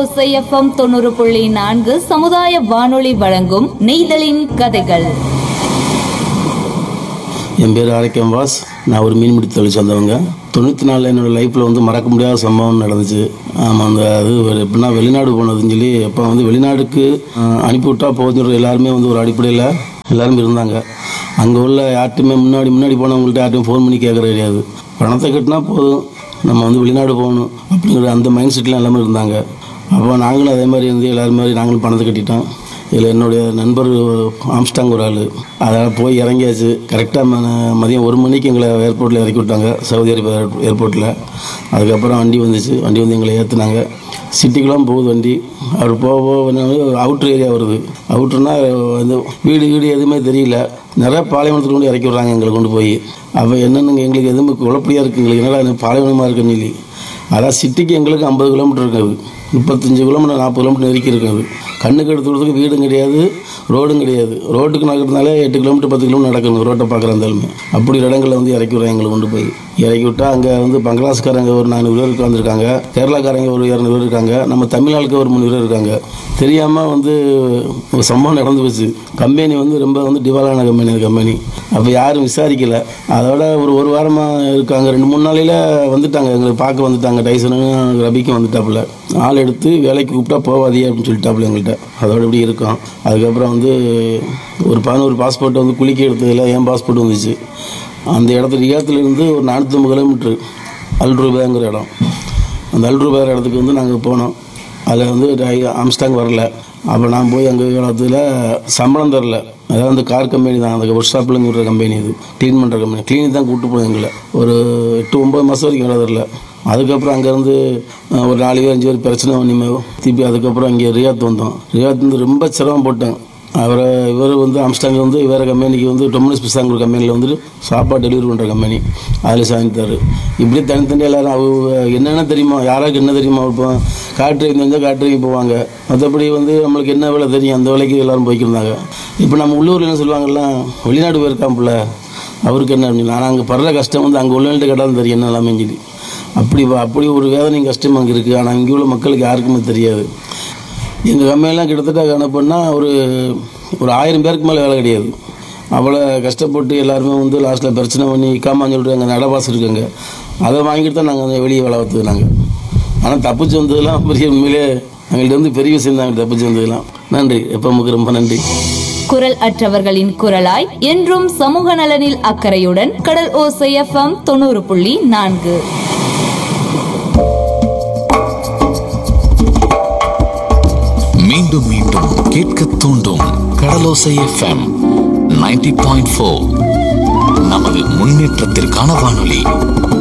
ஓசை எஃப்எம் தொண்ணூறு புள்ளி நான்கு சமுதாய வானொலி வழங்கும் நெய்தலின் கதைகள் என் பேர் ஆரோக்கியம் வாஸ் நான் ஒரு மீன்பிடி தொழில் சேர்ந்தவங்க தொண்ணூற்றி நாலில் என்னோட லைஃப்பில் வந்து மறக்க முடியாத சம்பவம் நடந்துச்சு ஆமாம் அந்த அது ஒரு எப்படின்னா வெளிநாடு போனதுன்னு சொல்லி அப்போ வந்து வெளிநாடுக்கு அஹ், அனுப்பிவிட்டா போதுன்ற எல்லாருமே வந்து ஒரு அடிப்படையில் எல்லாரும் இருந்தாங்க அங்கே உள்ள யார்ட்டுமே முன்னாடி முன்னாடி போனவங்கள்ட்ட யார்ட்டையும் ஃபோன் பண்ணி கேட்குற கிடையாது பணத்தை கட்டினா போதும் நம்ம வந்து வெளிநாடு போகணும் அப்படிங்கிற அந்த மைண்ட் செட்டில் எல்லாமே இருந்தாங்க அப்போ நாங்களும் அதே மாதிரி இருந்து எல்லாரும் மாதிரி நாங்களும் பணத்தை கட்டிட்டோம் இதில் என்னுடைய நண்பர் ஆம்ஸ்டாங் ஒரு ஆள் அதனால் போய் இறங்கியாச்சு கரெக்டாக மதியம் ஒரு மணிக்கு எங்களை ஏர்போர்ட்டில் இறக்கி விட்டாங்க சவுதி அரேபியா ஏர்போர்ட்டில் அதுக்கப்புறம் வண்டி வந்துச்சு வண்டி வந்து எங்களை ஏற்றுனாங்க சிட்டிக்குலாம் போகுது வண்டி அவர் போக போக அவுட்ரு ஏரியா வருது அவுட்ருனா வந்து வீடு வீடு எதுவுமே தெரியல நிறைய பாலைவனத்தில் கொண்டு இறக்கி விட்றாங்க எங்களை கொண்டு போய் அப்போ என்னென்னு எங்களுக்கு எதுவுமே குழப்படியாக இருக்குது எங்களுக்கு என்னடா இது பாலைவனமாக இருக்குன்னு சொல்லி அதான் சிட்டிக்கு எங்களுக்கு ஐம்பது கிலோமீட்டர் இருக்குது முப்பத்தஞ்சு கிலோமீட்டர் நாற்பது கிலோமீட்டர் நெருக்கி இருக்குது கண்ணுக்கு எடுத்துக்கிறதுக்கு வீடும் கிடையாது ரோடும் கிடையாது ரோட்டுக்கு நடக்கிறதுனால எட்டு கிலோமீட்டர் பத்து கிலோமீட்டர் நடக்கணும் ரோட்டை பார்க்குற இருந்தாலுமே அப்படி இடங்களில் வந்து இறக்கி விட்றாங்க எங்களை கொண்டு போய் இறக்கி விட்டா அங்கே வந்து பங்களாஸ்காரங்க ஒரு நானூறு பேர் உட்காந்துருக்காங்க கேரளாக்காரங்க ஒரு இரநூறு பேர் இருக்காங்க நம்ம தமிழ்நாளுக்கு ஒரு முந்நூறு பேர் இருக்காங்க தெரியாமல் வந்து ஒரு சம்பவம் நடந்து போச்சு கம்பெனி வந்து ரொம்ப வந்து டிவாலான கம்பெனி அந்த கம்பெனி அப்போ யாரும் விசாரிக்கல அதோட ஒரு ஒரு வாரமாக இருக்காங்க ரெண்டு மூணு நாளையில் வந்துட்டாங்க எங்களை பார்க்க வந்துட்டாங்க டைசனும் ரபிக்கும் வந்துட்டாப்புல ஆள் எடுத்து வேலைக்கு கூப்பிட்டா போவாதியே அப்படின்னு சொல்லிட்டாப்புல எங்கள்கிட்ட அதோட இப்படி இருக்கும் அதுக்கப்புறம் வந்து ஒரு பதினோரு பாஸ்போர்ட் வந்து குளிக்க எடுத்ததில் என் பாஸ்போர்ட் வந்துச்சு அந்த இடத்துல ரியாத்துலேருந்து ஒரு நானூற்றம்பது கிலோமீட்ரு அல்ரூபாங்கிற இடம் அந்த அல்ரூபாங்கிற இடத்துக்கு வந்து நாங்கள் போனோம் அதில் வந்து ரை- ஆம்ஸ்டாங் வரல அப்போ நான் போய் அங்கே இடத்துல சம்பளம் தரல அதாவது அந்த கார் கம்பெனி தான் அந்த ஒர்க் ஷாப்லேருந்து விடுற கம்பெனி இது க்ளீன் பண்ணுற கம்பெனி க்ளீனிக் தான் கூப்பிட்டு போய் எங்களை ஒரு எட்டு ஒம்பது மாதம் வரைக்கும் வேலை தரல அதுக்கப்புறம் அங்கேருந்து அஹ், ஒரு நாலு பேர் அஞ்சு பேர் பிரச்சனை பண்ணிமே திருப்பி அதுக்கப்புறம் இங்கே ரியாத் வந்தோம் ரியாத் வந்து ரொம்ப சிரமம் போட்டேன் அவரை இவர் வந்து ஆம்ஸ்டாங் வந்து வேறு கம்பெனிக்கு வந்து டொமினஸ் பிசாங்கிற கம்பெனியில் வந்துட்டு சாப்பாடு டெலிவரி பண்ணுற கம்பெனி அதில் சாய்ந்தார் இப்படி தனித்தனி எல்லாரும் அவங்க என்னென்ன தெரியுமா யாராருக்கு என்ன தெரியுமா இப்போ காட்டுறீங்க தெரிஞ்சால் காட்டுறீங்க போவாங்க மற்றபடி வந்து நம்மளுக்கு என்ன வேலை தெரியும் அந்த வேலைக்கு எல்லாரும் போய்க்கிருந்தாங்க இப்போ நம்ம உள்ளூரில் என்ன சொல்லுவாங்கல்ல வெளிநாடு போயிருக்காப்புல அவருக்கு என்ன அப்படின்னு நான் அங்கே படுற கஷ்டம் வந்து அங்கே உள்ளவங்கள்ட்ட கேட்டாலும் தெரியும் என்ன எல்லாமே சொல்லி அப்படி அப்படி ஒரு வேதனையும் கஷ்டம் அங்கே இருக்குது ஆனால் இங்கே உள்ள மக்களுக்கு யாருக்குமே தெரியாது எங்கள் கம்மியெல்லாம் கிட்டத்தட்ட கணப்புன்னா ஒரு ஒரு ஆயிரம் பேருக்கு மேலே வேலை கிடையாது அவ்வளோ கஷ்டப்பட்டு எல்லாருமே வந்து லாஸ்ட்டில் பிரச்சனை பண்ணி இக்காமான்னு சொல்லிட்டு அங்கே நடபாசு இருக்குங்க அதை வாங்கிட்டு தான் நாங்கள் வெளியே வேலை பார்த்தது நாங்கள் ஆனால் தப்பிச்சு வந்ததெல்லாம் பெரிய உண்மையிலே எங்கள்கிட்ட வந்து பெரிய விஷயம் தான் தப்பிச்சு வந்ததெல்லாம் நன்றி எப்போ ரொம்ப நன்றி குரல் அற்றவர்களின் குரலாய் என்றும் சமூக நலனில் அக்கறையுடன் கடல் ஓசை எஃப்எம் தொண்ணூறு புள்ளி நான்கு மீண்டும் மீண்டும் கேட்க தூண்டும் கடலோசை எஃப்எம் 90.4 பாயிண்ட் நமது முன்னேற்றத்திற்கான வானொலி